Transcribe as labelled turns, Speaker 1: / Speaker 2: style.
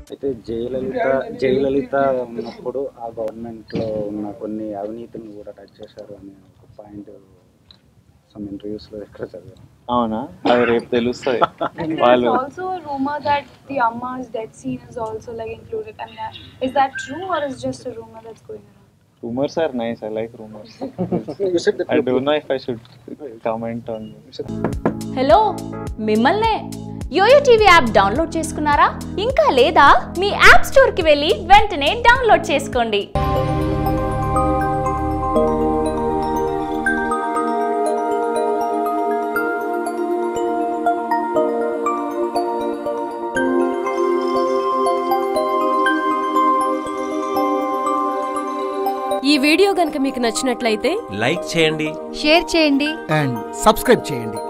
Speaker 1: అయితే జయలలిత జయలలిత ఉన్నప్పుడు ఆ గవర్నమెంట్ లో ఉన్న కొన్ని అవినీతిని కూడా టచ్ చేశారు అనే ఒక పాయింట్ సమ్ ఇంటర్వ్యూస్ లో ఎక్కడ చదివాను
Speaker 2: అవునా అది రేపు తెలుస్తుంది
Speaker 3: And there is
Speaker 2: వాళ్ళు
Speaker 3: also a rumor that the Amma's death scene is also like included. And that, is that true or is just a rumor that's going around?
Speaker 2: Rumours are nice I like rumours I don't know if I should comment on
Speaker 4: hello మిమ్మల్నే YoYo TV app download చేసుకున్నారా ఇంకా లేదా మీ app స్టోర్కి వెళ్ళి వెంటనే download చేసుకోండి
Speaker 5: ఈ video గనుక మీకు నచ్చినట్లయితే
Speaker 6: లైక్ చేయండి
Speaker 7: షేర్ చేయండి
Speaker 8: అండ్ సబ్స్క్రైబ్ చేయండి